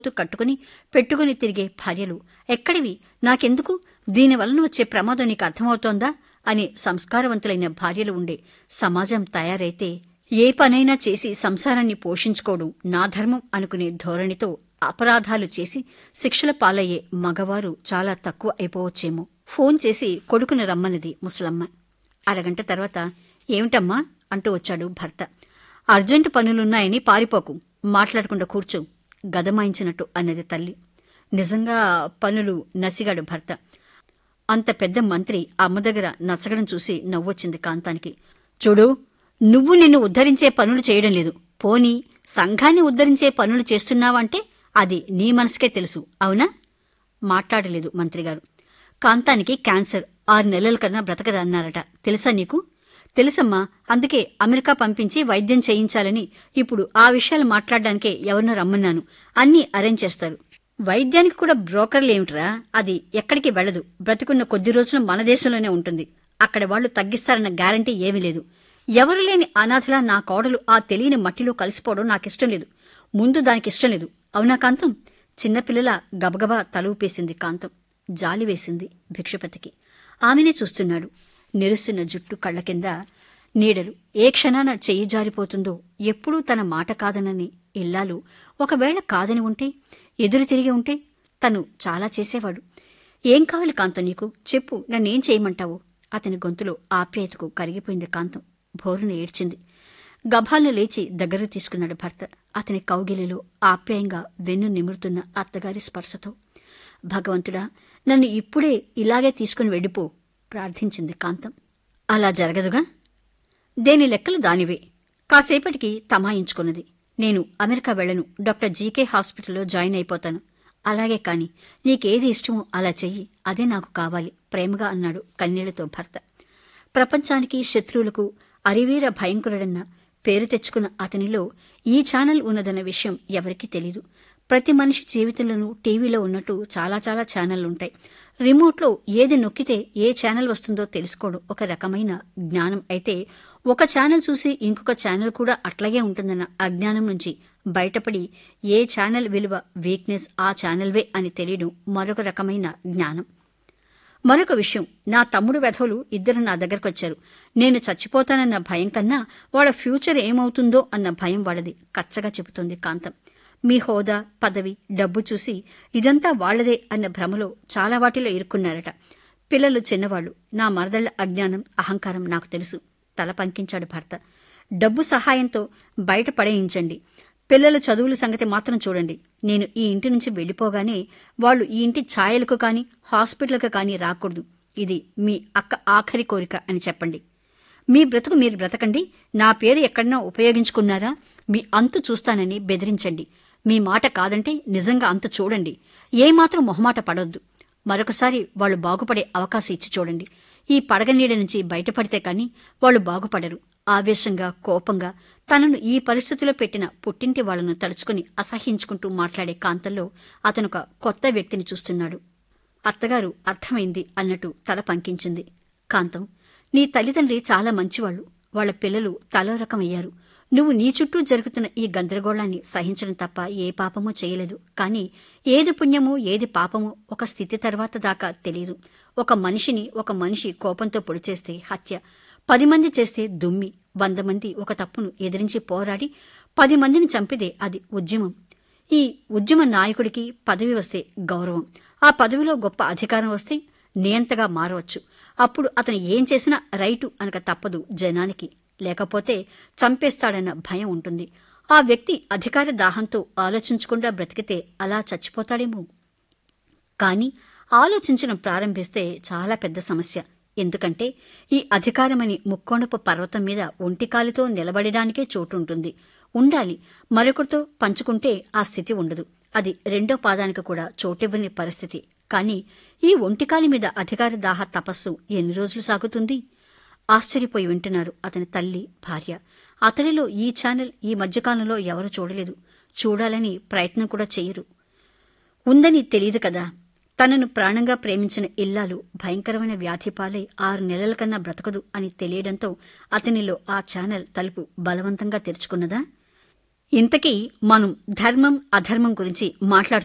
చుట్టూ కట్టుకుని పెట్టుకుని తిరిగే భార్యలు ఎక్కడివి నాకెందుకు దీనివలన వచ్చే ప్రమాదం నీకు అర్థమవుతోందా అని సంస్కారవంతులైన భార్యలు ఉండే సమాజం తయారైతే ఏ పనైనా చేసి సంసారాన్ని పోషించుకోవడం నా ధర్మం అనుకునే ధోరణితో అపరాధాలు చేసి శిక్షల పాలయ్యే మగవారు చాలా తక్కువ అయిపోవచ్చేమో ఫోన్ చేసి కొడుకుని రమ్మన్నది ముసలమ్మ అరగంట తర్వాత ఏమిటమ్మా అంటూ వచ్చాడు భర్త అర్జెంటు పనులున్నాయని పారిపోకు మాట్లాడకుండా కూర్చో గదమాయించినట్టు అన్నది తల్లి నిజంగా పనులు నసిగాడు భర్త అంత పెద్ద మంత్రి అమ్మ దగ్గర నసగడం చూసి నవ్వొచ్చింది కాంతానికి చూడు నువ్వు నిన్ను ఉద్ధరించే పనులు చేయడం లేదు పోనీ సంఘాన్ని ఉద్ధరించే పనులు చేస్తున్నావంటే అది నీ మనసుకే తెలుసు అవునా మాట్లాడలేదు మంత్రిగారు కాంతానికి క్యాన్సర్ ఆరు నెలల కన్నా బ్రతకదన్నారట తెలుసా నీకు తెలుసమ్మా అందుకే అమెరికా పంపించి వైద్యం చేయించాలని ఇప్పుడు ఆ విషయాలు మాట్లాడడానికే ఎవరినో రమ్మన్నాను అన్నీ అరేంజ్ చేస్తారు వైద్యానికి కూడా బ్రోకర్లేమిట్రా అది ఎక్కడికి వెళ్ళదు బ్రతికున్న కొద్ది రోజులు మన దేశంలోనే ఉంటుంది అక్కడ వాళ్ళు తగ్గిస్తారన్న గ్యారంటీ ఏమీ లేదు ఎవరు లేని అనాథలా నా కోడలు ఆ తెలియని మట్టిలో కలిసిపోవడం నాకిష్టం లేదు ముందు దానికిష్టం లేదు అవునా కాంతం చిన్నపిల్లల గబగబా తల ఊపేసింది కాంతం జాలి వేసింది భిక్షపతికి ఆమెనే చూస్తున్నాడు నెరుస్తున్న జుట్టు కళ్ళ కింద నీడలు ఏ క్షణాన చెయ్యి జారిపోతుందో ఎప్పుడూ తన మాట కాదనని ఇల్లాలు ఒకవేళ కాదని ఉంటే ఎదురు తిరిగి ఉంటే తను చాలా చేసేవాడు ఏం కావాలి కాంతం నీకు చెప్పు నన్నేం చేయమంటావు అతని గొంతులో ఆప్యాయతకు కరిగిపోయింది కాంతం భోరున ఏడ్చింది గభాలను లేచి దగ్గరకు తీసుకున్నాడు భర్త అతని కౌగిలిలో ఆప్యాయంగా వెన్ను నిమురుతున్న అత్తగారి స్పర్శతో భగవంతుడా నన్ను ఇప్పుడే ఇలాగే తీసుకుని వెళ్ళిపో ప్రార్థించింది కాంతం అలా జరగదుగా దేని లెక్కలు దానివే కాసేపటికి తమాయించుకున్నది నేను అమెరికా వెళ్ళను డాక్టర్ జీకే హాస్పిటల్లో జాయిన్ అయిపోతాను అలాగే కాని నీకేది ఇష్టమో అలా చెయ్యి అదే నాకు కావాలి ప్రేమగా అన్నాడు కన్నీళ్లతో భర్త ప్రపంచానికి శత్రువులకు అరివీర భయంకరుడన్న పేరు తెచ్చుకున్న అతనిలో ఈ ఛానల్ ఉన్నదన్న విషయం ఎవరికీ తెలీదు ప్రతి మనిషి జీవితంలోనూ టీవీలో ఉన్నట్టు చాలా చాలా ఛానళ్లుంటాయి రిమోట్లో ఏది నొక్కితే ఏ ఛానల్ వస్తుందో తెలుసుకోవడం ఒక రకమైన జ్ఞానం అయితే ఒక ఛానల్ చూసి ఇంకొక ఛానల్ కూడా అట్లాగే ఉంటుందన్న అజ్ఞానం నుంచి బయటపడి ఏ ఛానల్ విలువ వీక్నెస్ ఆ ఛానల్వే అని తెలియడం మరొక రకమైన జ్ఞానం మరొక విషయం నా తమ్ముడు వెధవులు ఇద్దరు నా దగ్గరకొచ్చారు నేను చచ్చిపోతానన్న భయం కన్నా వాళ్ళ ఫ్యూచర్ ఏమవుతుందో అన్న భయం వాళ్ళది కచ్చగా చెబుతోంది కాంతం మీ హోదా పదవి డబ్బు చూసి ఇదంతా వాళ్లదే అన్న భ్రమలో చాలా వాటిలో ఇరుక్కున్నారట పిల్లలు చిన్నవాళ్లు నా మరదళ్ల అజ్ఞానం అహంకారం నాకు తెలుసు తల పంకించాడు భర్త డబ్బు సహాయంతో బయట పడేయించండి పిల్లల చదువుల సంగతి మాత్రం చూడండి నేను ఈ ఇంటి నుంచి వెళ్లిపోగానే వాళ్ళు ఈ ఇంటి ఛాయలకు కాని హాస్పిటల్కు కాని రాకూడదు ఇది మీ అక్క ఆఖరి కోరిక అని చెప్పండి మీ బ్రతుకు మీరు బ్రతకండి నా పేరు ఎక్కడన్నా ఉపయోగించుకున్నారా మీ అంతు చూస్తానని బెదిరించండి మీ మాట కాదంటే నిజంగా అంతు చూడండి ఏమాత్రం మొహమాట పడొద్దు మరొకసారి వాళ్ళు బాగుపడే అవకాశం ఇచ్చి చూడండి ఈ పడగ నీడ నుంచి బయటపడితే కాని వాళ్ళు బాగుపడరు ఆవేశంగా కోపంగా తనను ఈ పరిస్థితిలో పెట్టిన పుట్టింటి వాళ్లను తలుచుకుని అసహించుకుంటూ మాట్లాడే కాంతంలో అతనొక కొత్త వ్యక్తిని చూస్తున్నాడు అత్తగారు అర్థమైంది అన్నట్టు తల పంకించింది కాంతం నీ తల్లిదండ్రి చాలా మంచివాళ్లు వాళ్ల పిల్లలు తలో రకమయ్యారు నువ్వు నీ చుట్టూ జరుగుతున్న ఈ గందరగోళాన్ని సహించడం తప్ప ఏ పాపమూ చేయలేదు కానీ ఏది పుణ్యమో ఏది పాపమో ఒక స్థితి తర్వాత దాకా తెలియదు ఒక మనిషిని ఒక మనిషి కోపంతో పొడిచేస్తే హత్య పది మంది చేస్తే దుమ్మి వంద మంది ఒక తప్పును ఎదిరించి పోరాడి పది మందిని చంపితే అది ఉద్యమం ఈ ఉద్యమ నాయకుడికి పదవి వస్తే గౌరవం ఆ పదవిలో గొప్ప అధికారం వస్తే నియంతగా మారవచ్చు అప్పుడు అతను ఏం చేసినా రైటు అనక తప్పదు జనానికి లేకపోతే చంపేస్తాడన్న భయం ఉంటుంది ఆ వ్యక్తి అధికార దాహంతో ఆలోచించకుండా బ్రతికితే అలా చచ్చిపోతాడేమో కాని ఆలోచించడం ప్రారంభిస్తే చాలా పెద్ద సమస్య ఎందుకంటే ఈ అధికారమని ముక్కోణపు పర్వతం మీద ఒంటికాలితో నిలబడడానికే చోటుంటుంది ఉండాలి మరొకరితో పంచుకుంటే ఆ స్థితి ఉండదు అది రెండో పాదానికి కూడా చోటివ్వని పరిస్థితి కాని ఈ ఒంటికాలి మీద అధికార దాహ తపస్సు ఎన్ని రోజులు సాగుతుంది ఆశ్చర్యపోయి వింటున్నారు అతని తల్లి భార్య అతనిలో ఈ ఛానల్ ఈ మధ్యకాలంలో ఎవరు చూడలేదు చూడాలని ప్రయత్నం కూడా చేయరు ఉందని తెలియదు కదా తనను ప్రాణంగా ప్రేమించిన ఇల్లాలు భయంకరమైన వ్యాధి పాలై ఆరు నెలల కన్నా బ్రతకదు అని తెలియడంతో అతనిలో ఆ ఛానల్ తలుపు బలవంతంగా తెరుచుకున్నదా ఇంతకీ మనం ధర్మం అధర్మం గురించి మాట్లాడుతున్నాం